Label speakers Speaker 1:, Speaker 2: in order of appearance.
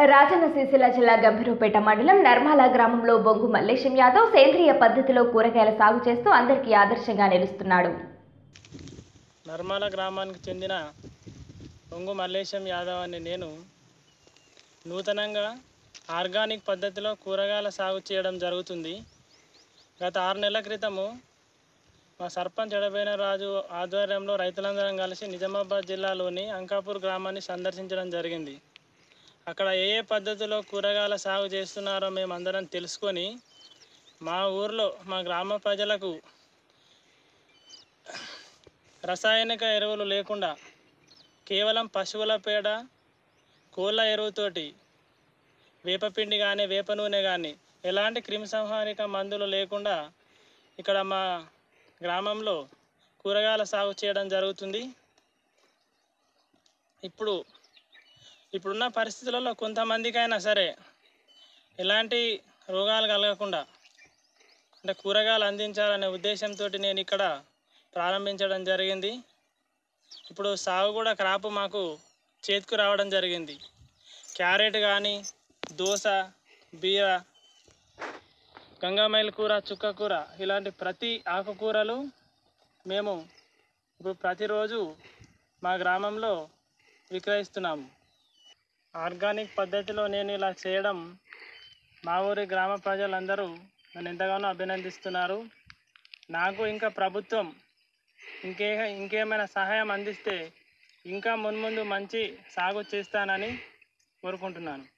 Speaker 1: రాజన్న సిరిసిల్ల జిల్లా గంభీరపేట మండలం నర్మాల గ్రామంలో బొంగు మల్లేశం యాదవ్ సేంద్రియ పద్ధతిలో కూరగాయల సాగు చేస్తూ అందరికీ ఆదర్శంగా నిలుస్తున్నాడు
Speaker 2: నర్మాల గ్రామానికి చెందిన పొంగు మల్లేశం యాదవ్ అని నేను నూతనంగా ఆర్గానిక్ పద్ధతిలో కూరగాయల సాగు చేయడం జరుగుతుంది గత ఆరు నెలల క్రితము మా సర్పంచ్ ఎడబైన రాజు ఆధ్వర్యంలో రైతులందరం కలిసి నిజామాబాద్ జిల్లాలోని అంకాపూర్ గ్రామాన్ని సందర్శించడం జరిగింది అక్కడ ఏ ఏ పద్ధతిలో కూరగాయల సాగు చేస్తున్నారో మేము అందరం తెలుసుకొని మా ఊర్లో మా గ్రామ ప్రజలకు రసాయనిక ఎరువులు లేకుండా కేవలం పశువుల పేడ కోళ్ళ ఎరువుతోటి వేపపిండి కానీ వేప నూనె కానీ ఎలాంటి క్రిమిసంహారిక మందులు లేకుండా ఇక్కడ మా గ్రామంలో కూరగాయల సాగు చేయడం జరుగుతుంది ఇప్పుడు ఇప్పుడున్న పరిస్థితులలో కొంతమందికైనా సరే ఎలాంటి రోగాలు కలగకుండా అంటే కూరగాయలు అందించాలనే ఉద్దేశంతో నేను ఇక్కడ ప్రారంభించడం జరిగింది ఇప్పుడు సాగు కూడా క్రాప్ మాకు చేతికి రావడం జరిగింది క్యారెట్ కానీ దోస బీర గంగామైల కూర చుక్క కూర ఇలాంటి ప్రతి ఆకుకూరలు మేము ఇప్పుడు ప్రతిరోజు మా గ్రామంలో విక్రయిస్తున్నాము ఆర్గానిక్ పద్ధతిలో నేను ఇలా చేయడం మా ఊరి గ్రామ ప్రజలందరూ నన్ను ఎంతగానో అభినందిస్తున్నారు నాకు ఇంకా ప్రభుత్వం ఇంకే ఇంకేమైనా సహాయం అందిస్తే ఇంకా మున్ముందు మంచి సాగు చేస్తానని కోరుకుంటున్నాను